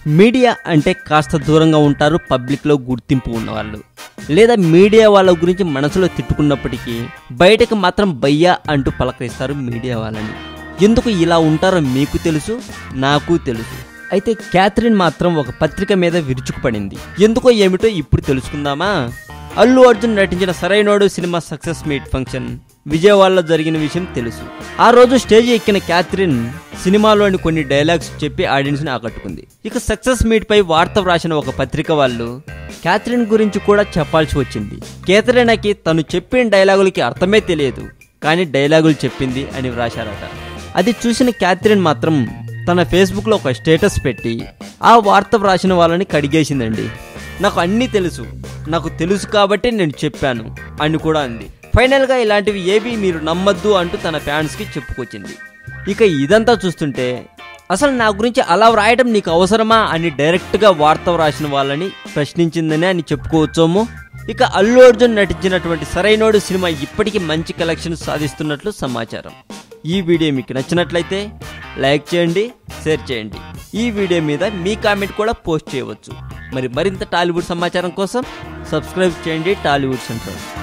media అంటే కాస్త దూరంగా ఉంటారు పబ్లిక్లో గుర్తింపు ఉన్నవాళ్ళు లేదా మీడియా వాళ్ళ గురించి మనసులో తిట్టుకున్నప్పటికీ బయటకు మాత్రం బయ్యా అంటూ పలకరిస్తారు మీడియా వాళ్ళని ఎందుకు ఇలా ఉంటారో మీకు తెలుసు నాకు తెలుసు అయితే క్యాథరిన్ మాత్రం ఒక పత్రిక మీద విరుచుకుపడింది ఎందుకో ఏమిటో ఇప్పుడు తెలుసుకుందామా అల్లు అర్జున్ నటించిన సరైనోడు సినిమా సక్సెస్ మీట్ ఫంక్షన్ విజయవాడలో జరిగిన విషయం తెలుసు ఆ రోజు స్టేజ్ ఎక్కిన క్యాథరిన్ సినిమాలోని కొన్ని డైలాగ్స్ చెప్పి ఆడియన్స్ని ఆకట్టుకుంది ఇక సక్సెస్ మీట్ పై వార్త వ్రాసిన ఒక పత్రిక వాళ్ళు క్యాథరిన్ గురించి కూడా చెప్పాల్సి వచ్చింది కేథరినకి తను చెప్పిన డైలాగులకి అర్థమే తెలియదు కానీ డైలాగులు చెప్పింది అని వ్రాశారట అది చూసిన క్యాథరిన్ మాత్రం తన ఫేస్బుక్లో ఒక స్టేటస్ పెట్టి ఆ వార్త వ్రాసిన వాళ్ళని కడిగేసిందండి నాకు అన్నీ తెలుసు నాకు తెలుసు కాబట్టి నేను చెప్పాను అని కూడా అంది ఫైనల్గా ఇలాంటివి ఏవి మీరు నమ్మద్దు అంటూ తన ఫ్యాన్స్కి చెప్పుకొచ్చింది ఇక ఇదంతా చూస్తుంటే అసలు నా గురించి అలా వ్రాయడం నీకు అవసరమా అని డైరెక్ట్గా వార్త వ్రాసిన వాళ్ళని ప్రశ్నించిందని అని చెప్పుకోవచ్చేమో ఇక అల్లు అర్జున్ నటించినటువంటి సరైనోడు సినిమా ఇప్పటికీ మంచి కలెక్షన్ సాధిస్తున్నట్లు సమాచారం ఈ వీడియో మీకు నచ్చినట్లయితే లైక్ చేయండి షేర్ చేయండి ఈ వీడియో మీద మీ కామెంట్ కూడా పోస్ట్ చేయవచ్చు మరి మరింత టాలీవుడ్ సమాచారం కోసం సబ్స్క్రైబ్ చేయండి టాలీవుడ్ సెంటర్